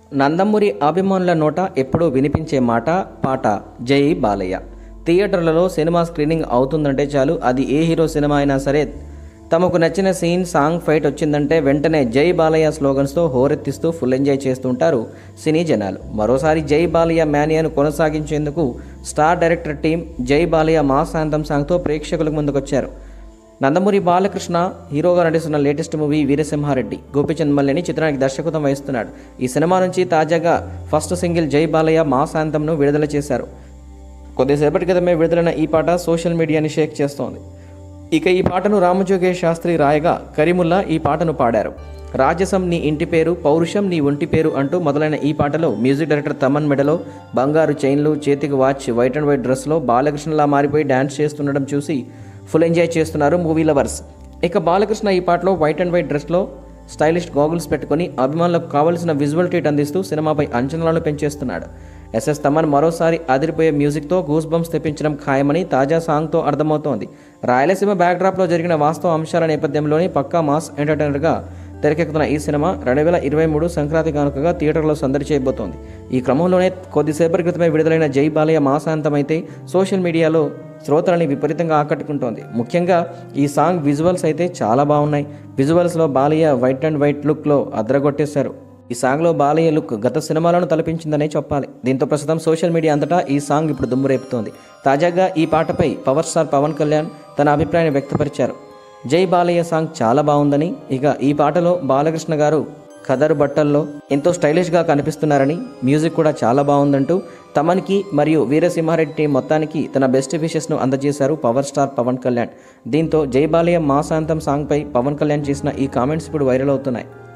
నందమూరి అభిమానుల నోట ఎప్పుడూ వినిపించే మాట పాట జై బాలయ్య థియేటర్లలో సినిమా స్క్రీనింగ్ అవుతుందంటే చాలు అది ఏ హీరో సినిమా అయినా సరే తమకు నచ్చిన సీన్ సాంగ్ ఫైట్ వచ్చిందంటే వెంటనే జై బాలయ్య స్లోగన్స్తో హోరెత్తిస్తూ ఫుల్ ఎంజాయ్ చేస్తుంటారు సినీ జనాలు మరోసారి జై బాలయ్య మేనియాను కొనసాగించేందుకు స్టార్ డైరెక్టర్ టీం జై బాలయ్య మాస్ శాంతం సాంగ్తో ప్రేక్షకులకు ముందుకొచ్చారు నందమూరి బాలకృష్ణ హీరోగా నటిస్తున్న లేటెస్ట్ మూవీ వీరసింహారెడ్డి గోపిచంద్ మల్లిని చిత్రానికి దర్శకత్వం వహిస్తున్నాడు ఈ సినిమా నుంచి తాజాగా ఫస్ట్ సింగిల్ జై బాలయ్య మా శాంతంను విడుదల చేశారు కొద్దిసేపటి క్రితమే విడుదలైన ఈ పాట సోషల్ మీడియాని షేక్ చేస్తోంది ఇక ఈ పాటను రామజోగేష్ శాస్త్రి రాయగా కరీముల్లా ఈ పాటను పాడారు రాజసం నీ ఇంటి పేరు పౌరుషం నీ ఒంటి పేరు అంటూ మొదలైన ఈ పాటలో మ్యూజిక్ డైరెక్టర్ తమన్ మెడలో బంగారు చైన్లు చేతికి వాచ్ వైట్ అండ్ వైట్ డ్రెస్లో బాలకృష్ణలా మారిపోయి డ్యాన్స్ చేస్తుండడం చూసి ఫుల్ ఎంజాయ్ చేస్తున్నారు మూవీ లవర్స్ ఇక బాలకృష్ణ ఈ పాటలో వైట్ అండ్ వైట్ డ్రెస్లో స్టైలిష్ గాగుల్స్ పెట్టుకొని అభిమానులకు కావలసిన విజువల్ ట్రీట్ అందిస్తూ సినిమాపై అంచనాలను పెంచేస్తున్నాడు ఎస్ఎస్ తమన్ మరోసారి అదిరిపోయే మ్యూజిక్తో గూస్ బంప్స్ తెప్పించడం ఖాయమని తాజా సాంగ్తో అర్థమవుతోంది రాయలసీమ బ్యాక్డ్రాప్లో జరిగిన వాస్తవ అంశాల నేపథ్యంలోని పక్కా మాస్ ఎంటర్టైనర్గా తెరకెక్కుతున్న ఈ సినిమా రెండు వేల ఇరవై మూడు సంక్రాంతి కానుకగా థియేటర్లో సందడి చేయబోతోంది ఈ క్రమంలోనే కొద్దిసేపటి క్రితమే విడుదలైన జై బాలయ్య మాసాంతమైతే సోషల్ మీడియాలో శ్రోతలని విపరీతంగా ఆకట్టుకుంటోంది ముఖ్యంగా ఈ సాంగ్ విజువల్స్ అయితే చాలా బాగున్నాయి విజువల్స్లో బాలయ్య వైట్ అండ్ వైట్ లుక్లో అద్రగొట్టేశారు ఈ సాంగ్లో బాలయ్య లుక్ గత సినిమాలను తలపించిందనే చెప్పాలి దీంతో ప్రస్తుతం సోషల్ మీడియా అంతటా ఈ సాంగ్ ఇప్పుడు దుమ్ము రేపుతోంది తాజాగా ఈ పాటపై పవర్ స్టార్ పవన్ కళ్యాణ్ తన అభిప్రాయాన్ని వ్యక్తపరిచారు జై బాలయ్య సాంగ్ చాలా బాగుందని ఇక ఈ పాటలో బాలకృష్ణ గారు ఖదరు బట్టల్లో ఎంతో స్టైలిష్గా కనిపిస్తున్నారని మ్యూజిక్ కూడా చాలా బాగుందంటూ తమన్కి మరియు వీరసింహారెడ్డి టీం మొత్తానికి తన బెస్ట్ విషెస్ను అందజేశారు పవర్ స్టార్ పవన్ కళ్యాణ్ దీంతో జై బాలయ్య మాసాంతం సాంగ్పై పవన్ కళ్యాణ్ చేసిన ఈ కామెంట్స్ ఇప్పుడు వైరల్ అవుతున్నాయి